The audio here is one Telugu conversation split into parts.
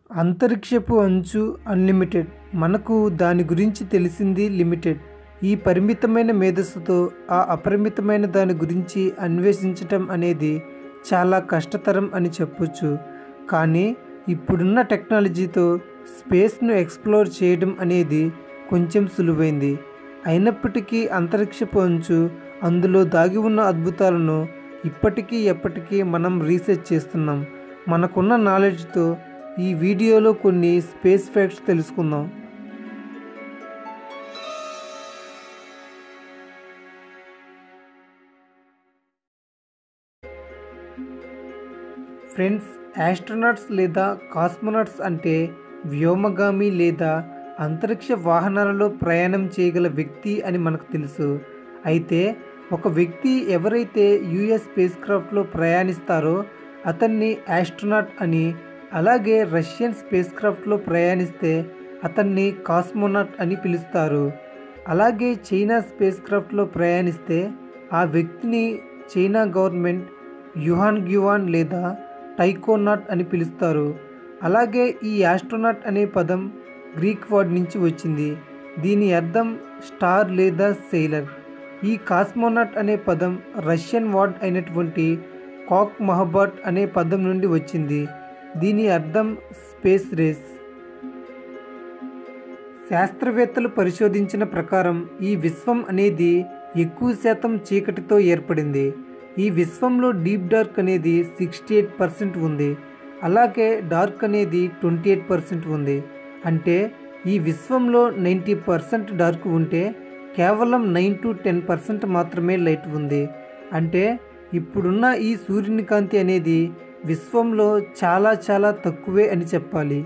అంతరిక్షపు అంచు అన్లిమిటెడ్ మనకు దాని గురించి తెలిసింది లిమిటెడ్ ఈ పరిమితమైన మేధస్సుతో ఆ అపరిమితమైన దాని గురించి అన్వేషించటం అనేది చాలా కష్టతరం అని చెప్పొచ్చు కానీ ఇప్పుడున్న టెక్నాలజీతో స్పేస్ను ఎక్స్ప్లోర్ చేయడం అనేది కొంచెం సులువైంది అయినప్పటికీ అంతరిక్షపు అంచు అందులో దాగి ఉన్న అద్భుతాలను ఇప్పటికీ ఎప్పటికీ మనం రీసెర్చ్ చేస్తున్నాం మనకున్న నాలెడ్జ్తో ఈ వీడియోలో కొన్ని స్పేస్ ఫ్యాక్ట్స్ తెలుసుకుందాం ఫ్రెండ్స్ యాస్ట్రోనాట్స్ లేదా కాస్మోనాట్స్ అంటే వ్యోమగామి లేదా అంతరిక్ష వాహనాలలో ప్రయాణం చేయగల వ్యక్తి అని మనకు తెలుసు అయితే ఒక వ్యక్తి ఎవరైతే యుఎస్ స్పేస్ క్రాఫ్ట్లో ప్రయాణిస్తారో అతన్ని యాస్ట్రోనాట్ అని అలాగే రష్యన్ స్పేస్ క్రాఫ్ట్లో ప్రయాణిస్తే అతన్ని కాస్మోనాట్ అని పిలుస్తారు అలాగే చైనా స్పేస్ క్రాఫ్ట్లో ప్రయాణిస్తే ఆ వ్యక్తిని చైనా గవర్నమెంట్ యుహాన్ గ్యువాన్ లేదా టైకోనాట్ అని పిలుస్తారు అలాగే ఈ యాస్ట్రోనాట్ అనే పదం గ్రీక్ వర్డ్ నుంచి వచ్చింది దీని అర్థం స్టార్ లేదా సెయిలర్ ఈ కాస్మోనాట్ అనే పదం రష్యన్ వర్డ్ అయినటువంటి కాక్ మహబాట్ అనే పదం నుండి వచ్చింది దీని అర్థం స్పేస్ రేస్ శాస్త్రవేత్తలు పరిశోధించిన ప్రకారం ఈ విశ్వం అనేది ఎక్కువ శాతం చీకటితో ఏర్పడింది ఈ విశ్వంలో డీప్ డార్క్ అనేది సిక్స్టీ ఎయిట్ పర్సెంట్ ఉంది అలాగే డార్క్ అనేది ట్వంటీ ఎయిట్ పర్సెంట్ ఉంది అంటే ఈ విశ్వంలో నైంటీ పర్సెంట్ డార్క్ ఉంటే కేవలం నైన్ టు టెన్ పర్సెంట్ మాత్రమే లైట్ ఉంది అంటే ఇప్పుడున్న ఈ సూర్యుని కాంతి అనేది విశ్వంలో చాలా చాలా తక్కువే అని చెప్పాలి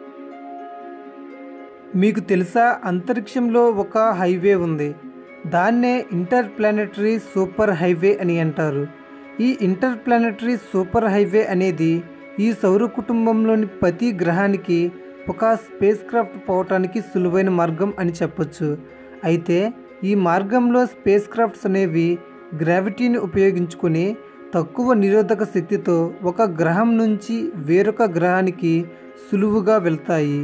మీకు తెలుసా అంతరిక్షంలో ఒక హైవే ఉంది దాన్నే ఇంటర్ ప్లానెటరీ సూపర్ హైవే అని అంటారు ఈ ఇంటర్ ప్లానెటరీ సూపర్ హైవే అనేది ఈ సౌర కుటుంబంలోని ప్రతి గ్రహానికి ఒక స్పేస్ క్రాఫ్ట్ పోవటానికి సులువైన మార్గం అని చెప్పొచ్చు అయితే ఈ మార్గంలో స్పేస్ క్రాఫ్ట్స్ అనేవి గ్రావిటీని ఉపయోగించుకొని తక్కువ నిరోధక శక్తితో ఒక గ్రహం నుంచి వేరొక గ్రహానికి సులువుగా వెళ్తాయి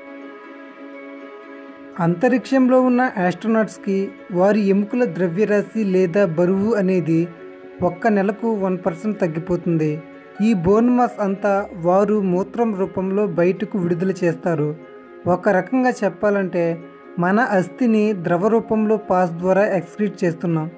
అంతరిక్షంలో ఉన్న ఆస్ట్రోనాట్స్కి వారి ఎముకల ద్రవ్యరాశి లేదా బరువు అనేది ఒక్క నెలకు వన్ పర్సెంట్ తగ్గిపోతుంది ఈ బోన్ మాస్ అంతా వారు మూత్రం రూపంలో బయటకు విడుదల చేస్తారు ఒక రకంగా చెప్పాలంటే మన అస్థిని ద్రవ రూపంలో పాస్ ద్వారా ఎక్స్క్రీట్ చేస్తున్నాం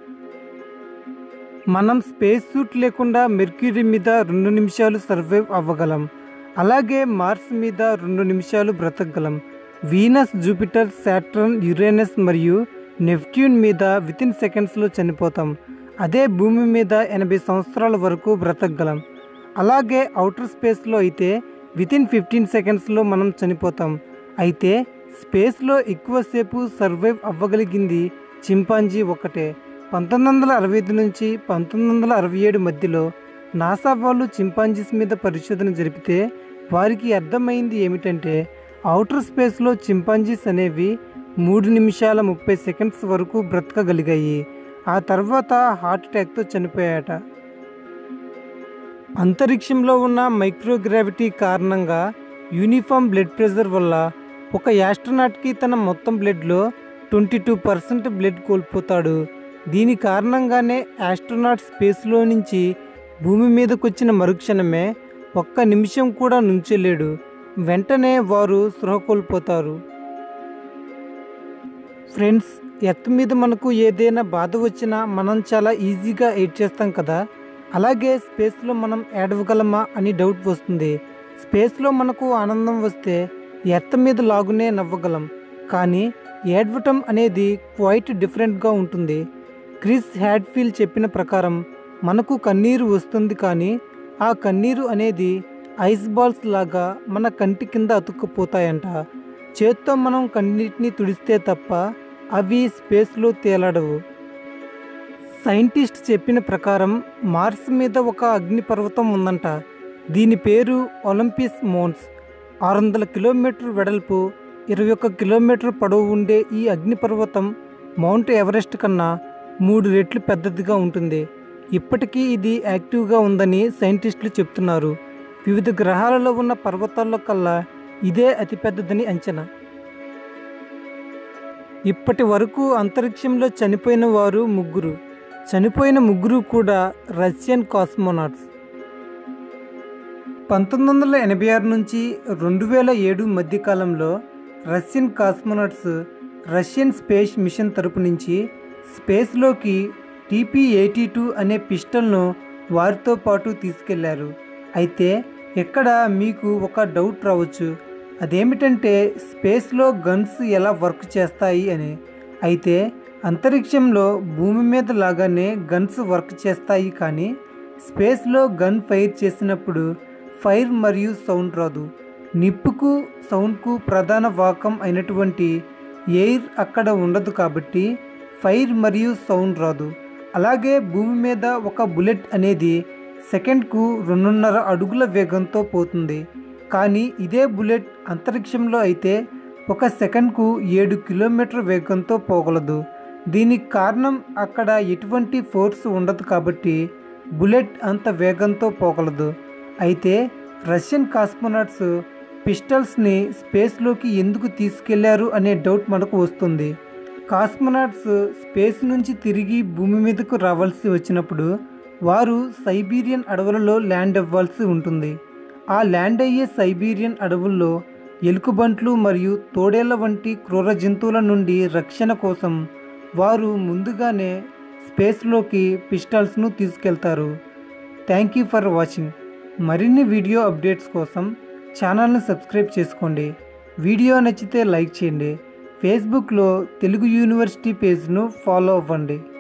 మనం స్పేస్ సూట్ లేకుండా మెర్క్యూరీ మీద రెండు నిమిషాలు సర్వైవ్ అవ్వగలం అలాగే మార్స్ మీద రెండు నిమిషాలు బ్రతకగలం వీనస్ జూపిటర్ సాట్రన్ యురేనస్ మరియు నెప్ట్యూన్ మీద వితిన్ సెకండ్స్లో చనిపోతాం అదే భూమి మీద ఎనభై సంవత్సరాల వరకు బ్రతకగలం అలాగే అవుటర్ స్పేస్లో అయితే వితిన్ ఫిఫ్టీన్ సెకండ్స్లో మనం చనిపోతాం అయితే స్పేస్లో ఎక్కువసేపు సర్వైవ్ అవ్వగలిగింది చింపాంజీ ఒకటే పంతొమ్మిది వందల అరవై ఐదు నుంచి పంతొమ్మిది వందల అరవై ఏడు మధ్యలో నాసా వాళ్ళు చింపాంజీస్ మీద పరిశోధన జరిపితే వారికి అర్థమైంది ఏమిటంటే అవుటర్ స్పేస్లో చింపాంజీస్ అనేవి మూడు నిమిషాల ముప్పై సెకండ్స్ వరకు బ్రతకగలిగాయి ఆ తర్వాత హార్ట్ అటాక్తో చనిపోయాట అంతరిక్షంలో ఉన్న మైక్రోగ్రావిటీ కారణంగా యూనిఫామ్ బ్లడ్ ప్రెషర్ వల్ల ఒక యాస్ట్రోనాట్కి తన మొత్తం బ్లడ్లో ట్వంటీ టూ పర్సెంట్ బ్లడ్ కోల్పోతాడు దీని కారణంగానే యాస్ట్రోనాట్ స్పేస్లో నుంచి భూమి మీదకు వచ్చిన మరుక్షణమే ఒక్క నిమిషం కూడా నుంచలేడు వెంటనే వారు స్పృహ కోల్పోతారు ఫ్రెండ్స్ ఎర్త్ మీద మనకు ఏదైనా బాధ వచ్చినా మనం చాలా ఈజీగా ఎయిడ్ చేస్తాం కదా అలాగే స్పేస్లో మనం ఏడవగలమా అని డౌట్ వస్తుంది స్పేస్లో మనకు ఆనందం వస్తే ఎర్త్ మీద లాగునే నవ్వగలం కానీ ఏడవటం అనేది క్వైట్ డిఫరెంట్గా ఉంటుంది క్రిస్ హ్యాడ్ఫీల్ చెప్పిన ప్రకారం మనకు కన్నీరు వస్తుంది కానీ ఆ కన్నీరు అనేది ఐస్ బాల్స్ లాగా మన కంటి కింద అతుక్కుపోతాయంట చేత్తో మనం కన్నీటిని తుడిస్తే తప్ప అవి స్పేస్లో తేలడవు సైంటిస్ట్ చెప్పిన ప్రకారం మార్స్ మీద ఒక అగ్నిపర్వతం ఉందంట దీని పేరు ఒలింపిస్ మోన్స్ ఆరు వందల కిలోమీటర్ వెడల్పు ఇరవై ఒక్క కిలోమీటర్ పొడవు ఉండే ఈ అగ్నిపర్వతం మౌంట్ ఎవరెస్ట్ కన్నా మూడు రెట్లు పెద్దదిగా ఉంటుంది ఇప్పటికీ ఇది యాక్టివ్గా ఉందని సైంటిస్టులు చెప్తున్నారు వివిధ గ్రహాలలో ఉన్న పర్వతాల్లో కల్లా ఇదే అతిపెద్దదని అంచనా ఇప్పటి వరకు అంతరిక్షంలో చనిపోయిన వారు ముగ్గురు చనిపోయిన ముగ్గురు కూడా రష్యన్ కాస్మోనాట్స్ పంతొమ్మిది వందల ఎనభై ఆరు నుంచి రెండు వేల ఏడు మధ్యకాలంలో Russian cosmonauts Russian space mission తరపు నుంచి స్పేస్లోకి టీపీ ఎయిటీ టూ అనే పిస్టల్ను వారితో పాటు తీసుకెళ్లారు అయితే ఇక్కడ మీకు ఒక డౌట్ రావచ్చు అదేమిటంటే స్పేస్లో గన్స్ ఎలా వర్క్ చేస్తాయి అని అయితే అంతరిక్షంలో భూమి మీద లాగానే గన్స్ వర్క్ చేస్తాయి కానీ స్పేస్లో గన్ ఫైర్ చేసినప్పుడు ఫైర్ మరియు సౌండ్ రాదు నిప్పుకు సౌండ్కు ప్రధాన వాకం అయినటువంటి ఎయిర్ అక్కడ ఉండదు కాబట్టి ఫైర్ మరియు సౌండ్ రాదు అలాగే భూమి మీద ఒక బుల్లెట్ అనేది సెకండ్కు రెండున్నర అడుగుల వేగంతో పోతుంది కానీ ఇదే బుల్లెట్ అంతరిక్షంలో అయితే ఒక సెకండ్కు ఏడు కిలోమీటర్ వేగంతో పోగలదు దీనికి కారణం అక్కడ ఎటువంటి ఫోర్స్ ఉండదు కాబట్టి బుల్లెట్ అంత వేగంతో పోగలదు అయితే రష్యన్ కాస్మోనాట్స్ పిస్టల్స్ని స్పేస్లోకి ఎందుకు తీసుకెళ్లారు అనే డౌట్ మనకు వస్తుంది కాస్మోనాట్స్ స్పేస్ నుంచి తిరిగి భూమి మీదకు రావాల్సి వచ్చినప్పుడు వారు సైబీరియన్ అడవులలో ల్యాండ్ అవ్వాల్సి ఉంటుంది ఆ ల్యాండ్ అయ్యే సైబీరియన్ అడవుల్లో ఎలుకబంట్లు మరియు తోడేళ్ల వంటి క్రూర జంతువుల నుండి రక్షణ కోసం వారు ముందుగానే స్పేస్లోకి పిస్టల్స్ను తీసుకెళ్తారు థ్యాంక్ యూ ఫర్ వాచింగ్ మరిన్ని వీడియో అప్డేట్స్ కోసం ఛానల్ని సబ్స్క్రైబ్ చేసుకోండి వీడియో నచ్చితే లైక్ చేయండి ఫేస్బుక్లో తెలుగు యూనివర్సిటీ పేజ్ను ఫాలో అవ్వండి